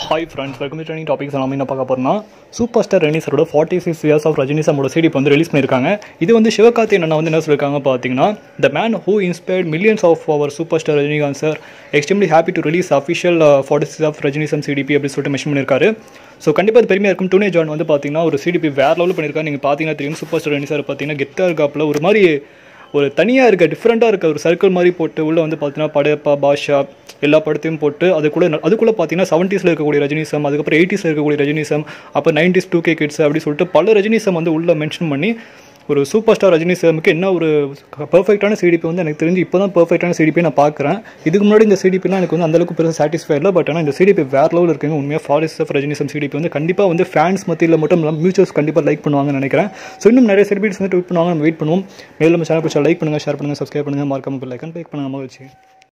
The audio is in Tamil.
hi friends welcome to training topics எல்லாமே என்ன பார்க்க போறோம்னா சூப்பர் ஸ்டார் ரஜினி சரோட forty six years of Rajini சாமோட சிடி வந்து ரிலீஸ் பண்ணியிருக்காங்க இது வந்து சிவகார்த்தி அண்ணா வந்து என்ன சொல்லியிருக்காங்க பார்த்தீங்கன்னா the man who inspired millions of our super star Rajinikanth sir extremely happy to release official forty six of Rajini சம் சிடிபி அப்படின்னு சொல்லிட்டு மென்ஷன் பண்ணியிருக்காரு ஸோ கண்டிப்பாக அது பெருமையாக இருக்கும் டூனே ஜான் வந்து பார்த்தீங்கன்னா ஒரு சிடிபி வேற லெவலில் பண்ணியிருக்காரு நீங்கள் பார்த்தீங்கன்னா தெரியும் சூப்பர் ஸ்டார் ரஜினி சார் பார்த்தீங்கன்னா கெத்தா இருக்காப்புல ஒரு மாதிரி ஒரு தனியாக இருக்க டிஃப்ரெண்ட்டாக இருக்க ஒரு சர்க்கிள் மாதிரி போட்டு உள்ளே வந்து பார்த்தீங்கன்னா படையப்பா பாஷா எல்லா படத்தையும் போட்டு அதுக்குள்ளே அதுக்குள்ளே பார்த்தீங்கன்னா செவன்ட்டீஸில் இருக்கக்கூடிய ரஜினிசம் அதுக்கப்புறம் எயிட்டிஸில் இருக்கக்கூடிய ரஜினிசம் அப்போ நைன்டிஸ் டூ கே கிட்ஸ் அப்படி சொல்லிட்டு பல ரஜினிசம் வந்து உள்ளே மென்ஷன் பண்ணி ஒரு சூப்பர் ஸ்டார் ரஜினி சாருக்கு என்ன ஒரு பர்ஃபெக்டான சிடிபி வந்து எனக்கு தெரிஞ்சு இப்போ தான் பர்ஃபெக்டான சிடிபி நான் பார்க்குறேன் இதுக்கு முன்னாடி இந்த சிடிபிலாம் எனக்கு வந்து அந்தளவுக்கு பெருசாக சாட்டிஸ்ஃபை இல்லை பட் ஆனால் இந்த சிடிபி வேறு லெவலில் இருக்குங்க உண்மையாக ஃபாரஸ்ட் ஆஃப் ரஜினிசம் சிடிபி வந்து கண்டிப்பாக வந்து ஃபேன்ஸ் மத்தியில் மட்டும் இல்லாமல் மியூச்சுவல்ஸ் கண்டிப்பாக லைக் பண்ணுவாங்கன்னு நினைக்கிறேன் ஸோ இன்னும் நிறைய செலிபிரிட்டிஸ் வந்து ட்வீட் பண்ணுவாங்க நம்ம வெயிட் பண்ணுவோம் மேலும் நம்ம சேனல் பிடிச்சா லைக் பண்ணுங்கள் ஷேர் பண்ணுங்கள் சப்ஸ்கிரைப் பண்ணுங்கள் மறக்காம லைக் அண்ட் லைக் பண்ணுங்கள் மகிழ்ச்சி